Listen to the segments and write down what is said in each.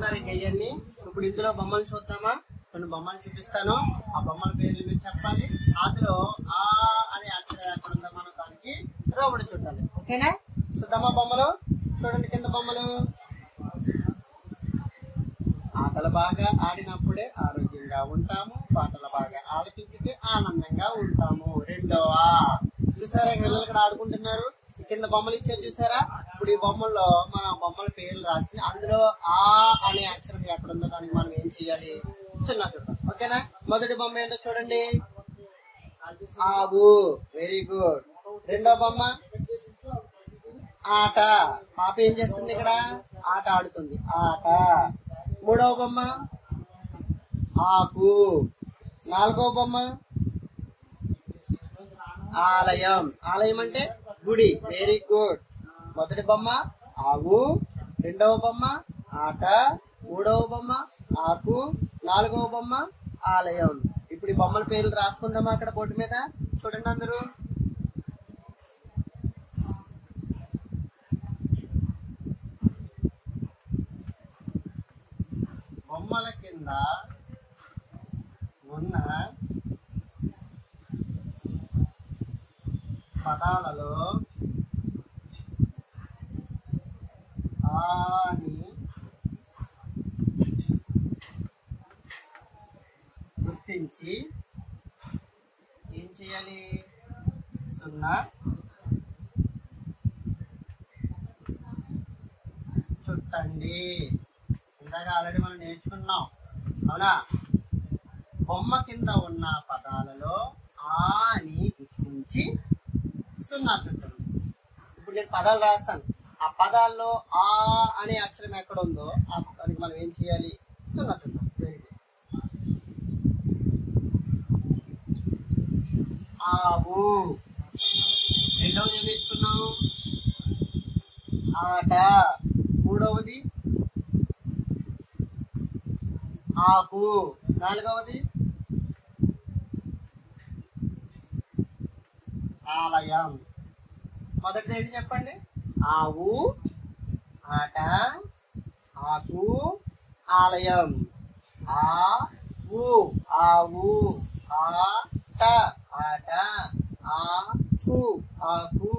చూస్తున్నారు ఈ గయ్యన్ని ఇప్పుడు ఇందులో బొమ్మలు చూద్దామా కొన్ని బొమ్మలు చూపిస్తాను ఆ బొమ్మల పేర్లు మీరు చెప్పాలి అందులో ఆ అనే అక్షరం ఎక్కడ ఉందో మనం దానికి రోబడి చుట్టాలి ఓకేనా చూద్దామా బొమ్మలు చూడండి కింద బొమ్మలు ఆటలు బాగా ఆడినప్పుడే ఆరోగ్యంగా ఉంటాము పాటలు బాగా ఆలపించితే ఆనందంగా ఉంటాము రెండో ఆ చూసారా ఇక్కడ పిల్లలు ఇక్కడ ఆడుకుంటున్నారు కింద బొమ్మలు ఇచ్చారు చూసారా ఇప్పుడు ఈ బొమ్మల్లో మన బొమ్మల పేర్లు రాసి అందులో ఆ అనే అక్షరం ఎక్కడ ఉందో దానికి మనం ఏం చెయ్యాలి సున్నా చూద్దాం ఓకేనా మొదటి బొమ్మ ఏంటో చూడండి ఆవు వెరీ గుడ్ రెండో బొమ్మ ఆట పాప ఏం చేస్తుంది ఇక్కడ ఆట ఆడుతుంది ఆట మూడవ బొమ్మ ఆకు నాలుగవ బొమ్మ ఆలయం ఆలయం అంటే గుడి వెరీ గుడ్ మొదటి బొమ్మ ఆవు రెండవ బొమ్మ ఆట మూడవ బొమ్మ ఆకు నాలుగవ బొమ్మ ఆలయం ఇప్పుడు ఈ బొమ్మల పేర్లు రాసుకుందామా అక్కడ బోర్డు మీద చూడండి అందరూ బొమ్మల కింద ఉన్న పదాలలో ఆని గుర్తించి ఏం చేయాలి సున్నా చుట్టండి ఇందాక ఆల్రెడీ మనం నేర్చుకున్నాం అవునా బొమ్మ కింద ఉన్న పదాలలో ఆ అని గుర్తించి సున్నా చుట్టండి ఇప్పుడు నేను పదాలు రాస్తాను ఆ పదాల్లో ఆ అనే అక్షరం ఎక్కడ ఉందో ఆ దానికి మనం ఏం చేయాలి సున్నా చుట్టాలి వెరీ గుడ్ ఆవు రెండవది ఏం నేర్చుకున్నాం ఆట మూడవది ఆకు నాలుగవది ఆలయం మొదటిది ఏంటి చెప్పండి ఆవు ఆట ఆకు ఆలయం ఆవు ఆవు ఆట ఆట ఆకు ఆకు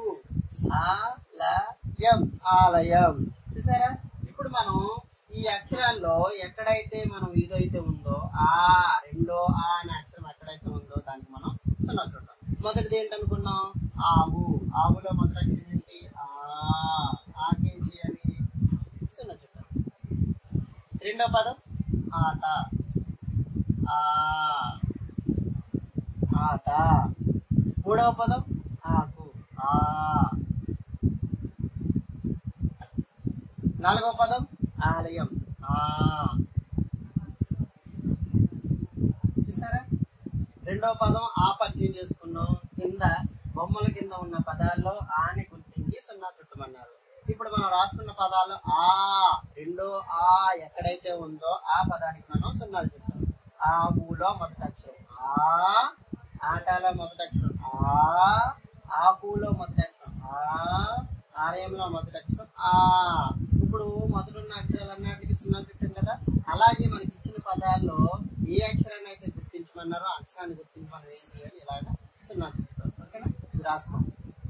ఆలయం ఆలయం చూసారా ఇప్పుడు మనం ఈ అక్షరాల్లో ఎక్కడైతే మనం ఇదైతే ఉందో ఆ రెండో ఆ అనే అక్షరం ఎక్కడైతే ఉందో దానికి మనం సున్నా చూద్దాం మొదటిది ఏంటనుకున్నాం ఆవు ఆవులో మొదటి అక్షరం ఏంటి ఆ ఆకేం చేయాలి సున్నా చూద్దాం రెండో పదం ఆట ఆ ఆట మూడవ పదం ఆకు ఆ నాలుగవ పదం ఆలయం ఆ చూసారా రెండవ పదం ఆ పరిచయం చేసుకున్నాం కింద బొమ్మల కింద ఉన్న పదాల్లో ఆని గుర్తించి సున్నా చుట్టమన్నారు ఇప్పుడు మనం రాసుకున్న పదాలు ఆ రెండో ఆ ఎక్కడైతే ఉందో ఆ పదానికి మనం సున్నాలు చెప్తాం ఆ ఊలో మొదటి అక్షరం ఆ ఆటలో మొదటి అక్షరం ఆ ఆకులో మొదటి అక్షరం ఆ ఆలయంలో మొదటి అక్షరం ఆ ఇప్పుడు మొదలున్న అక్షరాలన్నిటికీ సున్నా చుట్టాం కదా అలాగే మనకి ఇచ్చిన పదాల్లో ఏ అక్షరాన్ని అయితే గుర్తించమన్నారో ఆ అక్షరాన్ని గుర్తించి మనం ఏం చేయాలి ఇలాగా సున్నా చుట్టాం ఓకేనా ఇది రాసుకోండి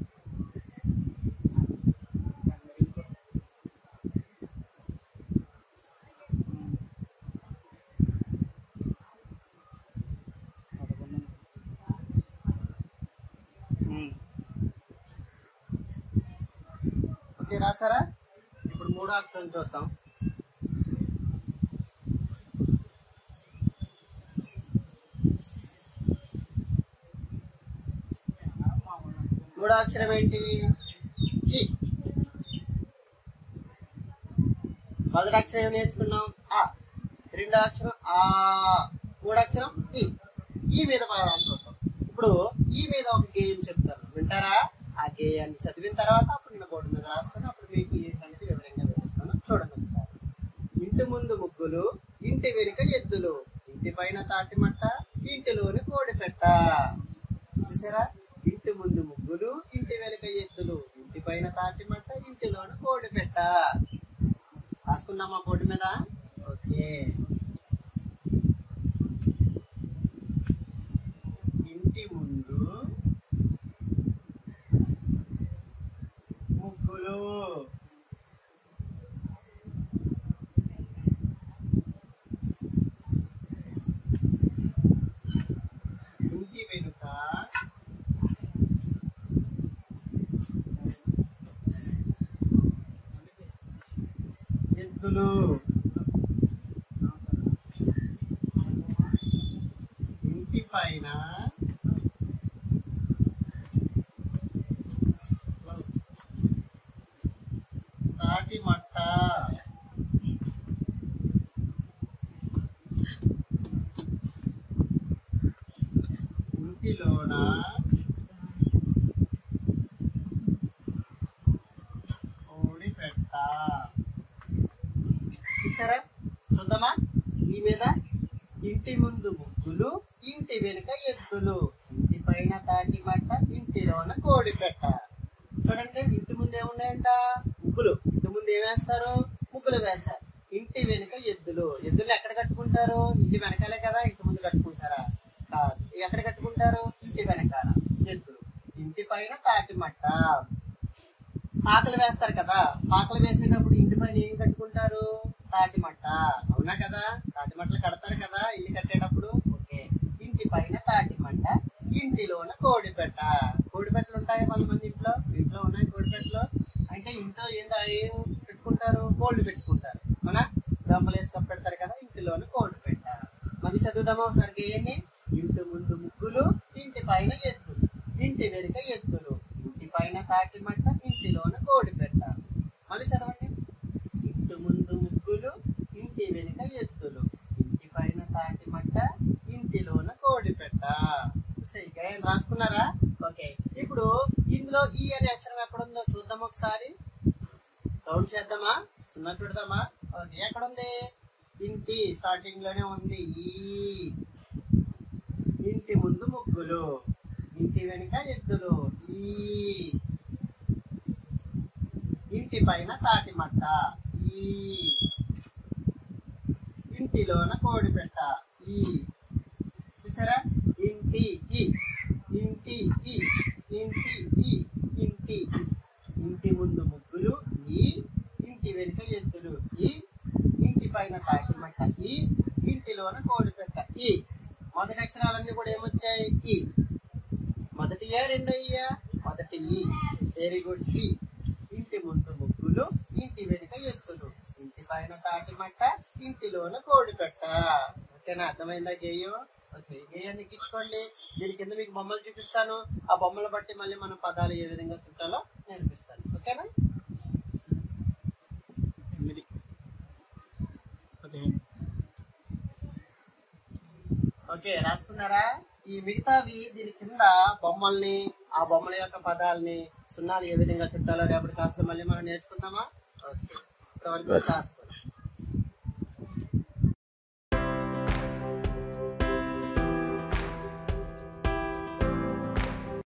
ఓకే రాసారా ఇప్పుడు మూడో అక్షరం చూద్దాం మూడో అక్షరం ఏంటి ఈ మొదటి అక్షరం ఏమి నేర్చుకున్నాం ఆ రెండో అక్షరం ఆ మూడో అక్షరం ఈ ఈ మీద పదాలు చూద్దాం ఇప్పుడు ఈ మీద ఒక గేయం చెప్తాను వింటారా ఆ గేయాన్ని చదివిన తర్వాత అప్పుడు నేను బోర్డు మీద రాస్తాను అప్పుడు మీకు ఏంటనేది వివరంగా వివరిస్తాను చూడండి ఒకసారి ఇంటి ముందు ముగ్గులు ఇంటి వెనుక ఎద్దులు ఇంటి పైన తాటి మట్ట ఇంటిలోని కోడి పెట్ట చూసారా ఇంటి ముందు ముగ్గులు ఇంటి వెనుక ఎద్దులు ఇంటి పైన తాటి మట్ట ఇంటిలోని కోడి పెట్ట రాసుకుందామా బోర్డు మీద ఏ ఇంటి ముందు ముగ్గులు ఇంటి వెనుక ఎద్దులు ఇంటి పైన తాటి మట్ట ఇంటిలోన కోడి పెట్ట చూసారా చూద్దామా ఈ మీద ఇంటి ముందు ముగ్గులు ఇంటి వెనుక ఎద్దులు ఇంటి పైన తాటి మట్ట ఇంటిలోన కోడి పెట్ట చూడండి ఇంటి ముందు ఏమున్నాయంట ముగ్గులు ఇంటి ముందు ఏం వేస్తారు ముగ్గులు వేస్తారు ఇంటి వెనుక ఎద్దులు ఎద్దులు ఎక్కడ కట్టుకుంటారు ఇంటి వెనకాలే కదా ఇంటి ముందు కట్టుకుంటారా కాదు ఎక్కడ కట్టుకుంటారు ఇంటి వెనకాల ఎద్దులు ఇంటి పైన తాటి మట్ట ఆకలి వేస్తారు కదా ఆకలి వేసేటప్పుడు ఇంటి పైన ఏం కట్టుకుంటారు తాటి మట్ట అవునా కదా తాటి మట్టలు కడతారు కదా ఇల్లు కట్టేటప్పుడు ఓకే ఇంటి పైన తాటి మట్ట ఇంటిలోన కోడి పెట్ట కోడి పెట్టలు ఉంటాయి కొంతమంది ఇంట్లో ఇంట్లో ఉన్నాయి కోడి పెట్టలు అంటే ఇంట్లో ఏందో ఏం పెట్టుకుంటారు కోల్డ్ పెట్టుకుంటారు అవునా దమ్మలు వేసుకొని పెడతారు కదా ఇంటిలోన కోడి పెట్ట మళ్ళీ చదువుదామా ఒకసారి ఏంటి ఇంటి ముందు ముగ్గులు ఇంటి పైన ఎద్దులు ఇంటి వెనుక ఎద్దులు ఇంటి పైన తాటి మట్ట ఇంటిలోన కోడి పెట్ట మళ్ళీ చదవండి ఇంటి ముందు ముగ్గులు ఇంటి వెనుక ఎద్దులు ఇంటి పైన తాటి మట్ట ఇంటిలోన కోడి పెట్ట సరిగ్గా ఏం రాసుకున్నారా ఓకే ఇప్పుడు ఇందులో ఈ అనే అక్షరం ఎక్కడ ఉందో చూద్దాం ఒకసారి కౌంట్ చేద్దామా సున్నా చూడదామా ఓకే ఎక్కడ ఉంది ఇంటి స్టార్టింగ్ లోనే ఉంది ఈ ఇంటి ముందు ముగ్గులు ఇంటి వెనుక ఎద్దులు ఈ ఇంటి పైన తాటి మట్ట ఈ ఇంటిలోన కోడి పెట్ట ఈ చూసారా ఇంటి ఈ ఇంటి ఈ ఇంటి ఈ ఇంటి ఈ. ఇంటి ముందు ముగ్గులు ఈ ఇంటి వెనుక ఎద్దులు ఈ ఇంటి పైన తాటి మట్ట ఈ ఇంటిలోన కోడి పెట్ట ఈ మొదటి అక్షరాలన్నీ కూడా ఏమొచ్చాయి ఈ మొదటి ఏ రెండో ఇయా మొదటి ఈ వెరీ గుడ్ ఈ ఇంటి ముందు ముగ్గులు ఇంటి వెనుక ఎత్తులు ఇంటి పైన తాటి మట్ట ఇంటిలోన కోడి పెట్ట ఓకేనా అర్థమైందా గేయం ఓకే గేయాన్ని ఎక్కించుకోండి దీని కింద మీకు బొమ్మలు చూపిస్తాను ఆ బొమ్మలు బట్టి మళ్ళీ మనం పదాలు ఏ విధంగా చుట్టాలో నేర్పిస్తాను ఓకేనా ఎనిమిది పదిహేను ఓకే రాసుకున్నారా ఈ మిగతావి దీని కింద బొమ్మల్ని ఆ బొమ్మల యొక్క పదాలని సున్నాలు ఏ విధంగా చుట్టాలో రేపటి క్లాసులో మళ్ళీ మనం నేర్చుకుందామా ఓకే ఇప్పటివరకు రాసుకోండి